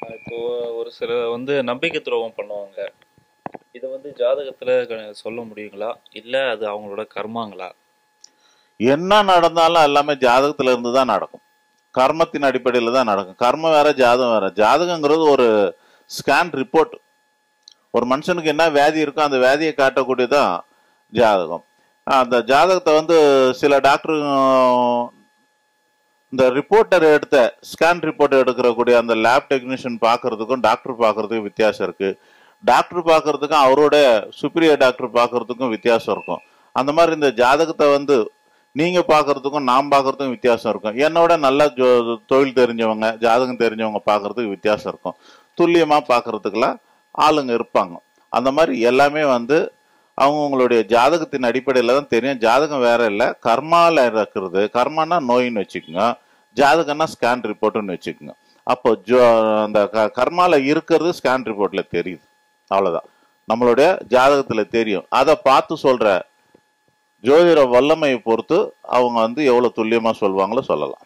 இப்போ ஒரு சில வந்து நம்பிக்கை துரோகம் பண்ணுவாங்க இதை வந்து ஜாதகத்துல க- சொல்ல முடியுங்களா இல்ல அது அவங்களோட கர்மாங்களா என்ன நடந்தாலும் எல்லாமே ஜாதகத்துல இருந்து தான் நடக்கும் கர்மத்தின் அடிப்படையில் தான் நடக்கும் கர்மம் வேற ஜாதகம் வேற ஜாதகங்கிறது ஒரு ஸ்கேன் ரிப்போர்ட் ஒரு மனுஷனுக்கு என்ன வியாதி இருக்கோ அந்த வியாதியை காட்டக்கூடியதான் ஜாதகம் அந்த ஜாதகத்தை வந்து சில டாக்டர் இந்த ரிப்போர்ட்டர் எடுத்த ஸ்கேன் ரிப்போர்ட் எடுக்கிறக்கூடிய அந்த லேப் டெக்னீஷியன் பார்க்கறதுக்கும் டாக்டர் பார்க்கறதுக்கும் வித்தியாசம் இருக்கு டாக்டர் பார்க்கறதுக்கும் அவரோட சுப்பீரியர் டாக்டர் பார்க்கறதுக்கும் வித்தியாசம் இருக்கும் அந்த மாதிரி இந்த ஜாதகத்தை வந்து நீங்க பார்க்கறதுக்கும் நான் பார்க்கறதுக்கும் வித்தியாசம் இருக்கும் என்னோட நல்லா ஜோ- தொழில் தெரிஞ்சவங்க ஜாதகம் தெரிஞ்சவங்க பார்க்கறதுக்கு வித்தியாசம் இருக்கும் துல்லியமா பார்க்கறதுக்குலாம் ஆளுங்க இருப்பாங்க அந்த மாதிரி எல்லாமே வந்து அவங்கவுங்களுடைய ஜாதகத்தின் அடிப்படையில் தான் தெரியும் ஜாதகம் வேற இல்லை கர்மால இருக்கிறது கர்மானா நோயின்னு வச்சுக்கோங்க ஜாதகம்னா ஸ்கேன் ரிப்போர்ட்டுன்னு வச்சுக்கோங்க அப்போ ஜோ அந்த க கர்மால இருக்கிறது ஸ்கேன் ரிப்போர்ட்ல தெரியுது அவ்வளவுதான் நம்மளுடைய ஜாதகத்துல தெரியும் அதை பார்த்து சொல்ற ஜோதிட வல்லமையை பொறுத்து அவங்க வந்து எவ்வளவு துல்லியமா சொல்லுவாங்களோ சொல்லலாம்